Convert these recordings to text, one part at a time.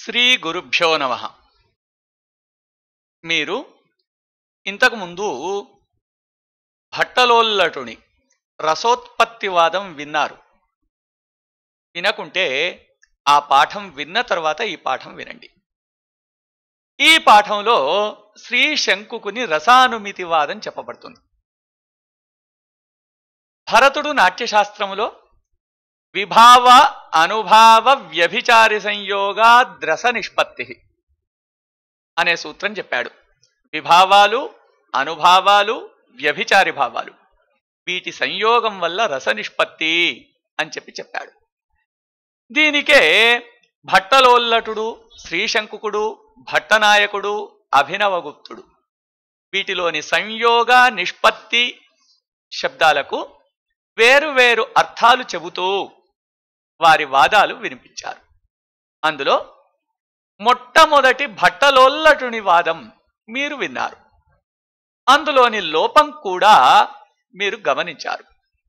శ్రీ గురుభ్యో నమ మీరు ఇంతకుముందు భట్టలోల్లటుని రసోత్పత్తివాదం విన్నారు వినకుంటే ఆ పాఠం విన్న తర్వాత ఈ పాఠం వినండి ఈ పాఠంలో శ్రీ శంకుకుని రసానుమితివాదం చెప్పబడుతుంది భరతుడు నాట్యశాస్త్రములో విభావ అనుభావ వ్యభిచారి సంయోగాద్రస నిష్పత్తి అనే సూత్రం చెప్పాడు విభావాలు అనుభావాలు వ్యభిచారి భావాలు వీటి సంయోగం వల్ల రస నిష్పత్తి అని చెప్పి చెప్పాడు దీనికే భట్టలోల్లటుడు శ్రీశంకుకుడు భట్టనాయకుడు అభినవగుప్తుడు వీటిలోని సంయోగ నిష్పత్తి శబ్దాలకు వేరు వేరు అర్థాలు చెబుతూ వారి వాదాలు వినిపించారు అందులో మొట్టమొదటి భట్టలోల్లటుని వాదం మీరు విన్నారు అందులోని లోపం కూడా మీరు గమనించారు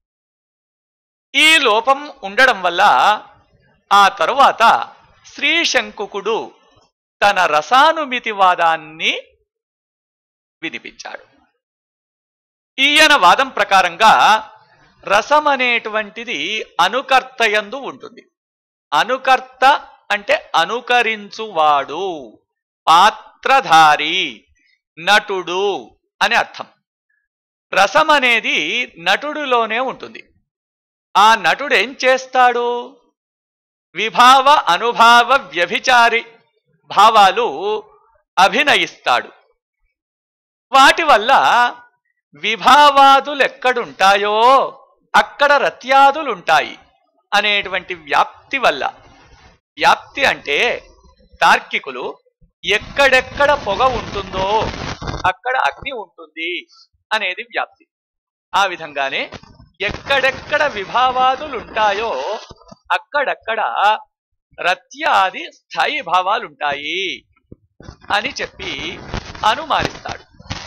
ఈ లోపం ఉండడం వల్ల ఆ తరువాత శ్రీశంకుకుడు తన రసానుమితివాదాన్ని వినిపించాడు ఈయన వాదం ప్రకారంగా రసం అనేటువంటిది అనుకర్తయందు ఉంటుంది అనుకర్త అంటే అనుకరించువాడు పాత్రధారి నటుడు అని అర్థం రసం అనేది నటుడిలోనే ఉంటుంది ఆ నటుడు ఏం చేస్తాడు విభావ అనుభావ వ్యభిచారి భావాలు అభినయిస్తాడు వాటి వల్ల విభావాదులు ఎక్కడుంటాయో అక్కడ రత్యాదులుంటాయి అనేటువంటి వ్యాప్తి వల్ల వ్యాప్తి అంటే తార్కికులు ఎక్కడెక్కడ పొగ ఉంటుందో అక్కడ అగ్ని ఉంటుంది అనేది వ్యాప్తి ఆ విధంగానే ఎక్కడెక్కడ విభావాదులుంటాయో అక్కడక్కడ రత్యాది స్థాయి భావాలుంటాయి అని చెప్పి అనుమానిస్తాడు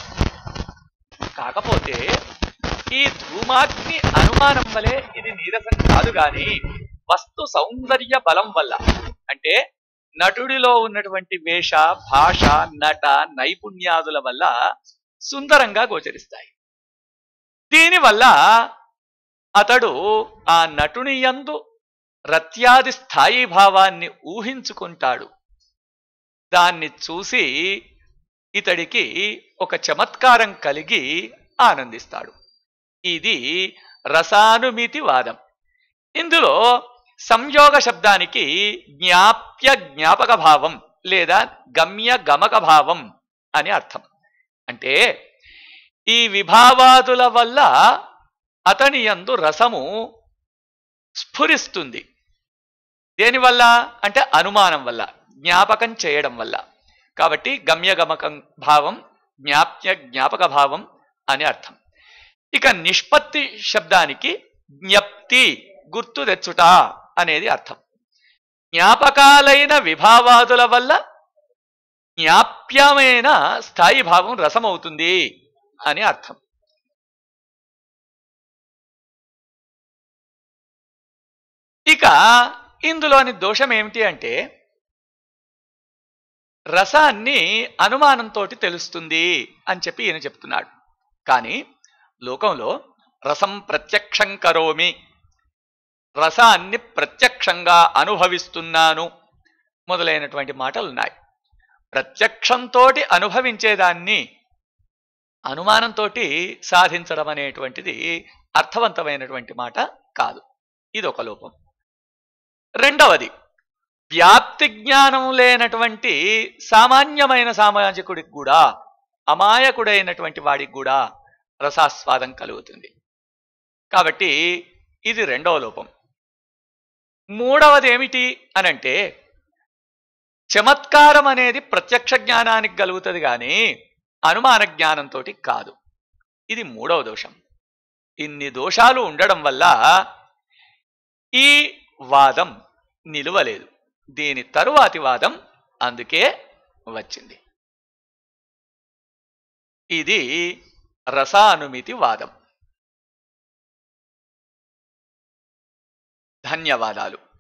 కాకపోతే ఈ ధూమాగ్ని అనుమానం వలె ఇది నీరసం కాదు గాని వస్తు సౌందర్య బలం వల్ల అంటే నటుడిలో ఉన్నటువంటి వేష భాష నట నైపుణ్యాదుల వల్ల సుందరంగా గోచరిస్తాయి దీనివల్ల అతడు ఆ నటుని యందు రత్యాది స్థాయి భావాన్ని ఊహించుకుంటాడు దాన్ని చూసి ఇతడికి ఒక చమత్కారం కలిగి ఆనందిస్తాడు ఇది రసానుమితి వాదం ఇందులో సంయోగ శబ్దానికి జ్ఞాప్య జ్ఞాపక భావం లేదా గమ్య గమక భావం అని అర్థం అంటే ఈ విభావాదుల వల్ల అతని యందు రసము స్ఫురిస్తుంది దేనివల్ల అంటే అనుమానం వల్ల జ్ఞాపకం చేయడం వల్ల కాబట్టి గమ్యగమకం భావం జ్ఞాప్య జ్ఞాపక భావం అని అర్థం ఇక నిష్పత్తి శబ్దానికి జ్ఞప్తి గుర్తు తెచ్చుట అనేది అర్థం జ్ఞాపకాలైన విభావాదుల వల్ల జ్ఞాప్యమైన స్థాయి భావం రసమవుతుంది అని అర్థం ఇక ఇందులోని దోషం ఏమిటి అంటే రసాన్ని అనుమానంతో తెలుస్తుంది అని చెప్పి ఈయన చెప్తున్నాడు కానీ లోకంలో రసం ప్రత్యక్షం కరోమి రసాన్ని ప్రత్యక్షంగా అనుభవిస్తున్నాను మొదలైనటువంటి మాటలు ఉన్నాయి ప్రత్యక్షంతో అనుభవించేదాన్ని అనుమానంతో సాధించడం అనేటువంటిది అర్థవంతమైనటువంటి మాట కాదు ఇది ఒక లోపం రెండవది వ్యాప్తి జ్ఞానం లేనటువంటి సామాన్యమైన సామాజికుడికి కూడా అమాయకుడైనటువంటి వాడికి కూడా రసాస్వాదం కలుగుతుంది కాబట్టి ఇది రెండవ లోపం మూడవది ఏమిటి అనంటే చమత్కారం అనేది ప్రత్యక్ష జ్ఞానానికి కలుగుతుంది కానీ అనుమాన జ్ఞానంతో కాదు ఇది మూడవ దోషం ఇన్ని దోషాలు ఉండడం వల్ల ఈ వాదం నిలువలేదు దీని తరువాతి వాదం అందుకే వచ్చింది ఇది రసానుమితి వాదం ధన్యవాదాలు